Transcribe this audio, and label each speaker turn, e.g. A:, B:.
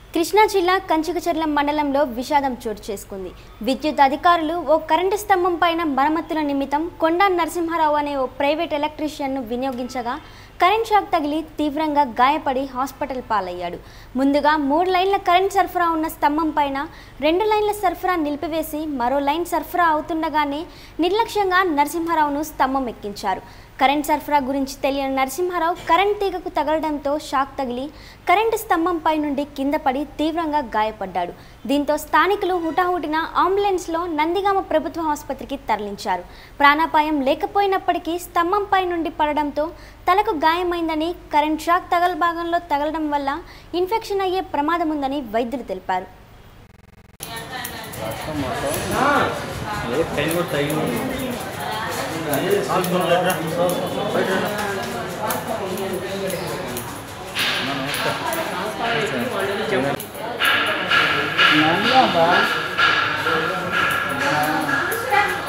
A: కృష్ణా జిల్లా కంచుకచర్ల మండలంలో విషాదం చోటు చేసుకుంది విద్యుత్ అధికారులు ఓ కరెంటు స్తంభం పైన మరమ్మతుల నిమిత్తం కొండా నరసింహారావు అనే ఓ ప్రైవేట్ ఎలక్ట్రీషియన్ను వినియోగించగా కరెంట్ షాక్ తగిలి తీవ్రంగా గాయపడి హాస్పిటల్ పాలయ్యాడు ముందుగా మూడు లైన్ల కరెంట్ సరఫరా ఉన్న స్తంభం పైన రెండు లైన్ల సరఫరా నిలిపివేసి మరో లైన్ సరఫరా అవుతుండగానే నిర్లక్ష్యంగా నరసింహారావును స్తంభం ఎక్కించారు కరెంట్ సరఫరా గురించి తెలియని నరసింహారావు కరెంట్ తీగకు తగలడంతో షాక్ తగిలి కరెంటు స్తంభంపై నుండి కింద పడి తీవ్రంగా గాయపడ్డాడు దీంతో స్థానికులు హుటాహుటిన అంబులెన్స్లో నందిగామ ప్రభుత్వ ఆసుపత్రికి తరలించారు ప్రాణాపాయం లేకపోయినప్పటికీ స్తంభంపై నుండి పడడంతో తలకు గాయమైందని కరెంట్ షాక్ తగల భాగంలో తగలడం వల్ల ఇన్ఫెక్షన్ అయ్యే ప్రమాదం ఉందని వైద్యులు తెలిపారు
B: ఏ పెయిన్ కూడా తగిలింది
C: నన్ను